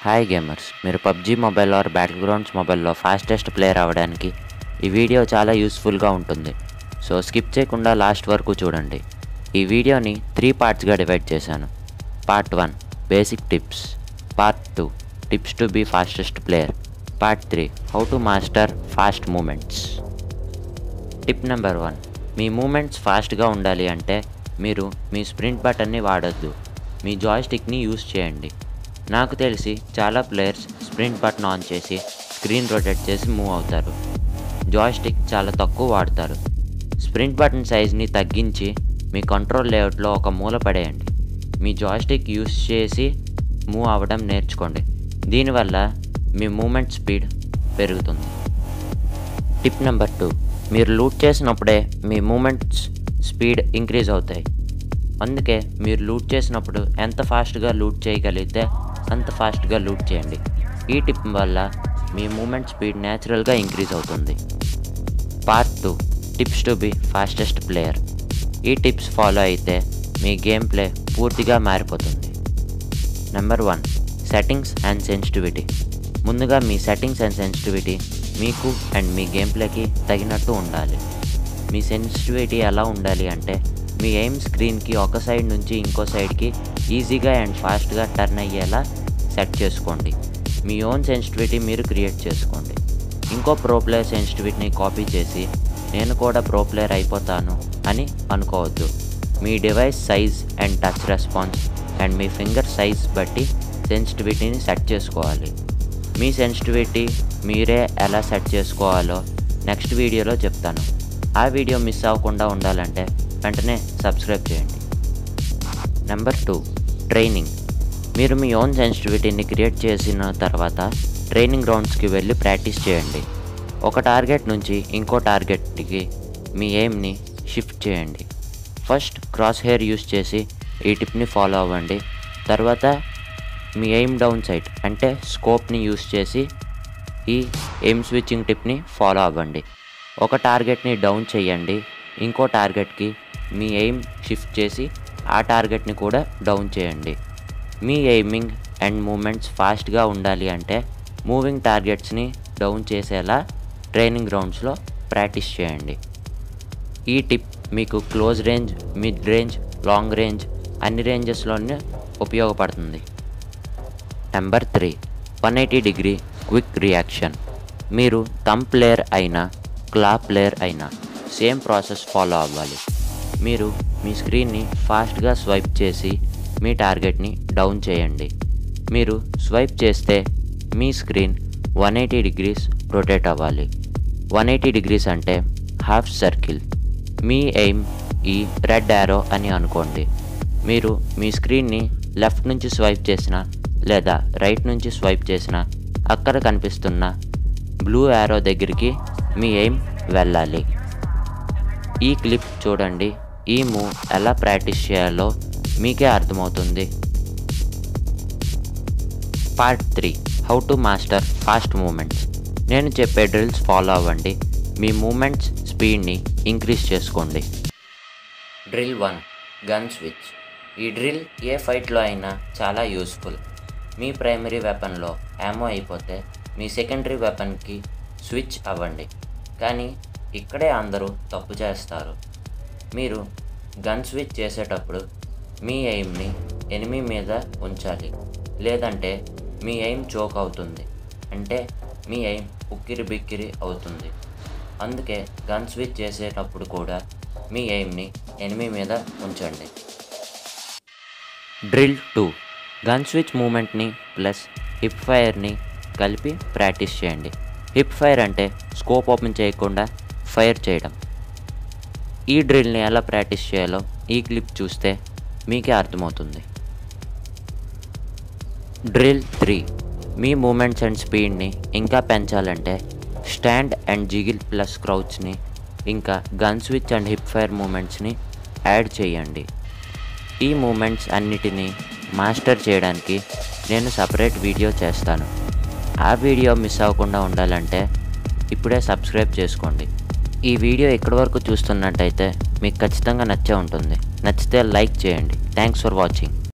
hi gamers మీరు PUBG mobile or battle grounds మొబైల్లో fastest player అవ్వడానికి ఈ వీడియో చాలా యూస్ఫుల్గా ఉంటుంది సో స్కిప్ చేయకుండా లాస్ట్ వరకు చూడండి ఈ వీడియోని త్రీ పార్ట్స్గా డివైడ్ చేశాను part one basic tips part two tips to be fastest player part three how to master fast movements tip number one మీ మూమెంట్స్ ఫాస్ట్గా ఉండాలి అంటే మీరు మీ స్ప్రింట్ బటన్ని వాడొద్దు మీ జాయ్స్టిక్ని యూస్ చేయండి నాకు తెలిసి చాలా ప్లేయర్స్ స్ప్రింట్ బటన్ ఆన్ చేసి స్క్రీన్ రొటేట్ చేసి మూవ్ అవుతారు జాయ్స్టిక్ చాలా తక్కువ వాడతారు స్ప్రింట్ బటన్ సైజ్ని తగ్గించి మీ కంట్రోల్ లేఅవుట్లో ఒక మూల పడేయండి మీ జాయ్స్టిక్ యూస్ చేసి మూవ్ అవ్వడం నేర్చుకోండి దీనివల్ల మీ మూమెంట్ స్పీడ్ పెరుగుతుంది టిప్ నెంబర్ టూ మీరు లూట్ చేసినప్పుడే మీ మూమెంట్స్ స్పీడ్ ఇంక్రీజ్ అవుతాయి అందుకే మీరు లూట్ చేసినప్పుడు ఎంత ఫాస్ట్గా లూట్ చేయగలిగితే అంత ఫాస్ట్గా లూట్ చేయండి ఈ టిప్ వల్ల మీ మూమెంట్ స్పీడ్ న్యాచురల్గా ఇంక్రీజ్ అవుతుంది part two tips to be fastest player ఈ టిప్స్ ఫాలో అయితే మీ గేమ్ ప్లే పూర్తిగా మారిపోతుంది number one settings and sensitivity ముందుగా మీ సెట్టింగ్స్ అండ్ సెన్సిటివిటీ మీకు అండ్ మీ గేమ్ ప్లేకి తగినట్టు ఉండాలి మీ సెన్సిటివిటీ ఎలా ఉండాలి అంటే మీ ఎయిమ్ స్క్రీన్కి ఒక సైడ్ నుంచి ఇంకో సైడ్కి ఈజీగా అండ్ ఫాస్ట్గా టర్న్ అయ్యేలా సెట్ చేసుకోండి మీ ఓన్ సెన్సిటివిటీ మీరు క్రియేట్ చేసుకోండి ఇంకో ప్రో ప్లేయర్ సెన్సిటివిటీని కాపీ చేసి నేను కూడా ప్రో ప్లేయర్ అయిపోతాను అని అనుకోవద్దు మీ device size and touch response and మీ ఫింగర్ సైజ్ బట్టి సెన్సిటివిటీని సెట్ చేసుకోవాలి మీ సెన్సిటివిటీ మీరే ఎలా సెట్ చేసుకోవాలో నెక్స్ట్ వీడియోలో చెప్తాను ఆ వీడియో మిస్ అవ్వకుండా ఉండాలంటే వెంటనే సబ్స్క్రైబ్ చేయండి నెంబర్ టూ ట్రైనింగ్ మీరు మీ ఓన్ సెన్సిటివిటీని క్రియేట్ చేసిన తర్వాత ట్రైనింగ్ గ్రౌండ్స్కి వెళ్ళి ప్రాక్టీస్ చేయండి ఒక టార్గెట్ నుంచి ఇంకో టార్గెట్కి మీ ఎయిమ్ని షిఫ్ట్ చేయండి ఫస్ట్ క్రాస్ హెయిర్ యూస్ చేసి ఈ టిప్ని ఫాలో అవ్వండి తర్వాత మీ ఎయిమ్ డౌన్ సైట్ అంటే స్కోప్ని యూస్ చేసి ఈ ఎయిమ్ స్విచ్చింగ్ టిప్ని ఫాలో అవ్వండి ఒక టార్గెట్ని డౌన్ చేయండి ఇంకో టార్గెట్కి మీ ఎయిమ్ షిఫ్ట్ చేసి ఆ టార్గెట్ని కూడా డౌన్ చేయండి మీ ఎయిమింగ్ అండ్ మూమెంట్స్ ఫాస్ట్గా ఉండాలి అంటే మూవింగ్ టార్గెట్స్ని డౌన్ చేసేలా ట్రైనింగ్ గ్రౌండ్స్లో ప్రాక్టీస్ చేయండి ఈ టిప్ మీకు close range mid range long range అన్ని రేంజెస్లోనే ఉపయోగపడుతుంది number three one eighty degree quick reaction మీరు థమ్ ప్లేయర్ అయినా క్లా ప్లేయర్ అయినా సేమ్ ప్రాసెస్ ఫాలో అవ్వాలి మీరు మీ స్క్రీన్ని ఫాస్ట్గా స్వైప్ చేసి మీ టార్గెట్ని డౌన్ చేయండి మీరు స్వైప్ చేస్తే మీ screen one eighty degrees rotate అవ్వాలి వన్ ఎయిటీ డిగ్రీస్ అంటే హాఫ్ సర్కిల్ మీ ఎయిమ్ ఈ రెడ్ యారో అని అనుకోండి మీరు మీ స్క్రీన్ని లెఫ్ట్ నుంచి స్వైప్ చేసిన లేదా రైట్ నుంచి స్వైప్ చేసిన అక్కడ కనిపిస్తున్న బ్లూ యారో దగ్గరికి మీ ఎయిమ్ వెళ్ళాలి ఈ క్లిప్ చూడండి ఈ మూవ్ ఎలా ప్రాక్టీస్ చేయాలో మీకే అర్థమవుతుంది part three how to master fast movements నేను చెప్పే డ్రిల్స్ ఫాలో అవ్వండి మీ మూమెంట్స్ స్పీడ్ని ఇంక్రీజ్ చేసుకోండి డ్రిల్ వన్ గన్ స్విచ్ ఈ డ్రిల్ ఏ ఫైట్లో అయినా చాలా యూస్ఫుల్ మీ ప్రైమరీ వెపన్లో యామో అయిపోతే మీ సెకండరీ వెపన్కి స్విచ్ అవ్వండి కానీ ఇక్కడే అందరూ తప్పు చేస్తారు మీరు గన్ స్విచ్ చేసేటప్పుడు మీ ఎయిమ్ని ఎనిమి మీద ఉంచాలి లేదంటే మీ ఎయిమ్ చోక్ అవుతుంది అంటే మీ ఎయిమ్ ఉక్కిరి బిక్కిరి అవుతుంది అందుకే గన్ స్విచ్ చేసేటప్పుడు కూడా మీ ఎయిమ్ని ఎనిమి మీద ఉంచండి డ్రిల్ టూ గన్ స్విచ్ మూమెంట్ని ప్లస్ హిప్ ఫైర్ని కలిపి ప్రాక్టీస్ చేయండి హిప్ ఫైర్ అంటే స్కోప్ ఓపెన్ చేయకుండా ఫైర్ చేయడం ఈ డ్రిల్ని ఎలా ప్రాక్టీస్ చేయాలో ఈ క్లిప్ చూస్తే మీకే అర్థమవుతుంది డ్రిల్ త్రీ మీ మూమెంట్స్ అండ్ స్పీడ్ని ఇంకా పెంచాలంటే స్టాండ్ అండ్ జిగిల్ ప్లస్ క్రౌచ్ని ఇంకా gun switch and hip fire మూమెంట్స్ని యాడ్ చేయండి ఈ మూమెంట్స్ అన్నిటినీ మాస్టర్ చేయడానికి నేను సపరేట్ వీడియో చేస్తాను ఆ వీడియో మిస్ అవ్వకుండా ఉండాలంటే ఇప్పుడే సబ్స్క్రైబ్ చేసుకోండి ఈ వీడియో ఇక్కడి వరకు చూస్తున్నట్టయితే మీకు ఖచ్చితంగా నచ్చే ఉంటుంది నచ్చితే లైక్ చేయండి థ్యాంక్స్ ఫర్ వాచింగ్